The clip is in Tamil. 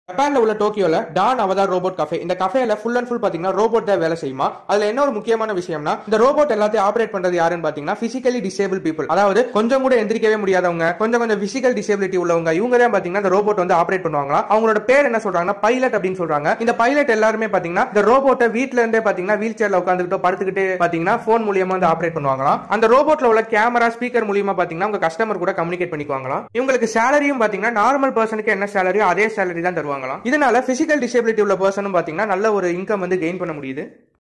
ஜப்பான்ல உள்ள டோக்கியோல டான் அவதார் ரோபோட் கஃபே இந்த கஃபேல ஃபுல் அண்ட் ஃபுல் பாத்தீங்கன்னா ரோபோட் தான் வேலை செய்யுமா அதுல என்ன ஒரு முக்கியமான விஷயம்னா இந்த ரோபோட் எல்லாத்தையும் ஆபரேட் பண்றது யாருன்னு பாத்தீங்கன்னா பிசிக்கலி டிசேபிள் பீப்புள் அதாவது கொஞ்சம் கூட எந்திரிக்கவே முடியாதவங்க கொஞ்சம் கொஞ்சம் பிசிக்கல் டிசேபிலிட்டி உள்ளவங்க இவங்க தான் பாத்தீங்கன்னா இந்த ரோபோட் வந்து ஆபரேட் பண்ணுவாங்களா அவங்களோட பேர் என்ன சொல்றாங்கன்னா பைலட் அப்படின்னு சொல்றாங்க இந்த பைலட் எல்லாருமே பாத்தீங்கன்னா இந்த ரோபோட்டை வீட்ல இருந்தே பாத்தீங்கன்னா வீல் சேர்ல உட்காந்துக்கிட்டோ படுத்துக்கிட்டு பாத்தீங்கன்னா போன் மூலியமா வந்து ஆபரேட் பண்ணுவாங்களாம் அந்த ரோபோட்ல உள்ள கேமரா ஸ்பீக்கர் மூலியமா பாத்தீங்கன்னா உங்க கஸ்டமர் கூட கம்யூனிகேட் பண்ணிக்குவாங்களாம் இவங்களுக்கு சேலரியும் பாத்தீங்கன்னா நார்மல் பர்சனுக்கு என்ன சேலரியோ அதே சேலரி தான் தருவாங்களாம் இதனால பிசிக்கல் டிசேபிலிட்டி உள்ள பர்சனும் பாத்தீங்கன்னா நல்ல ஒரு இன்கம் வந்து கெயின் பண்ண முடியுது